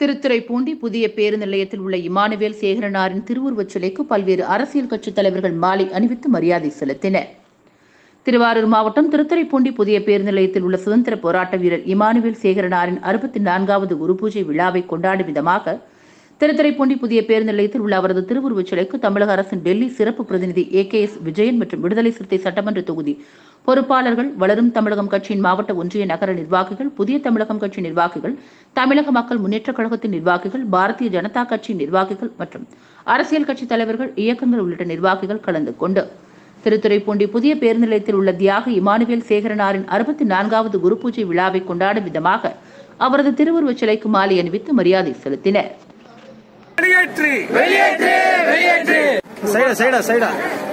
திருத்துறைப்பூண்டி புதிய பேருந்து நிலையத்தில் உள்ள இமானுவேல் சேகரனாரின் திருவுருவச் சிலைக்கு பல்வேறு அரசியல் கட்சித் தலைவர்கள் மாலை அணிவித்து மரியாதை செலுத்தினர் திருவாரூர் மாவட்டம் திருத்துறைப்பூண்டி புதிய பேருந்து நிலையத்தில் உள்ள சுதந்திர போராட்ட வீரர் இமானுவேல் சேகரனாரின் அறுபத்தி நான்காவது குரு பூஜை விழாவை கொண்டாடும் விதமாக திருத்துறைப்பூண்டி புதிய பேருந்து நிலையத்தில் உள்ள அவரது திருவுருவச் சிலைக்கு தமிழக அரசின் டெல்லி சிறப்பு பிரதிநிதி ஏ கே எஸ் விஜயன் மற்றும் விடுதலை சிறுத்தை சட்டமன்ற தொகுதி பொறுப்பாளர்கள் வளரும் தமிழகம் கட்சியின் மாவட்ட ஒன்றிய நகர நிர்வாகிகள் புதிய தமிழகம் கட்சி நிர்வாகிகள் தமிழக மக்கள் முன்னேற்றக் கழகத்தின் நிர்வாகிகள் பாரதிய ஜனதா கட்சி நிர்வாகிகள் மற்றும் அரசியல் கட்சி தலைவர்கள் இயக்கங்கள் உள்ளிட்ட நிர்வாகிகள் கலந்து கொண்டு திருத்துறைப்பூண்டி புதிய பேருந்து நிலையத்தில் உள்ள தியாக இமானுவேல் சேகரனாரின் அறுபத்தி நான்காவது குரு பூஜை விழாவை கொண்டாடும் விதமாக அவரது திருவுருவச் சிலைக்கு மாலை அணிவித்து மரியாதை செலுத்தினர் வெளியேற்று வெளியேற்று வெளியேற்று சைடா சைடா சைடா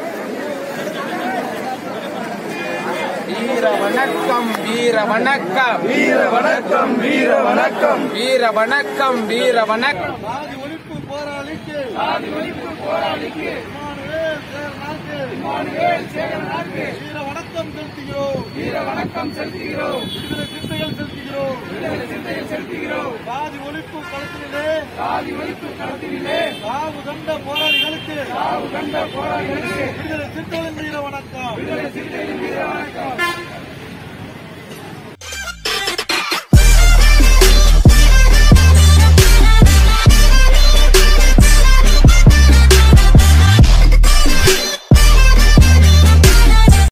வீர வணக்கம் வீர வணக்கம் வீர வணக்கம் வீர வணக்கம் வீர வணக்கம் வீர வணக்கம் சாதி ஒழிப்பு போராளிக்கு சாதி ஒழிப்பு போராளிக்கு இமானுவேல் சேகரனாருக்கு வீர வணக்கம் செலுத்துகிறோம் வீர வணக்கம் செலுத்துகிறோம் விடுதலை சிந்தைகள் செலுத்துகிறோம் விடுதலை சிந்தைகள் செலுத்துகிறோம் சாதி ஒழிப்பு களத்திலே சாதி ஒழிப்பு களத்திலே சாவு கண்ட போராளிகளுக்கு சாவு கண்ட போராளிகளுக்கு விடுதலை சிந்தைகளின் வீர வணக்கம் விடுதலை சிந்தைகளின் வீர வணக்கம்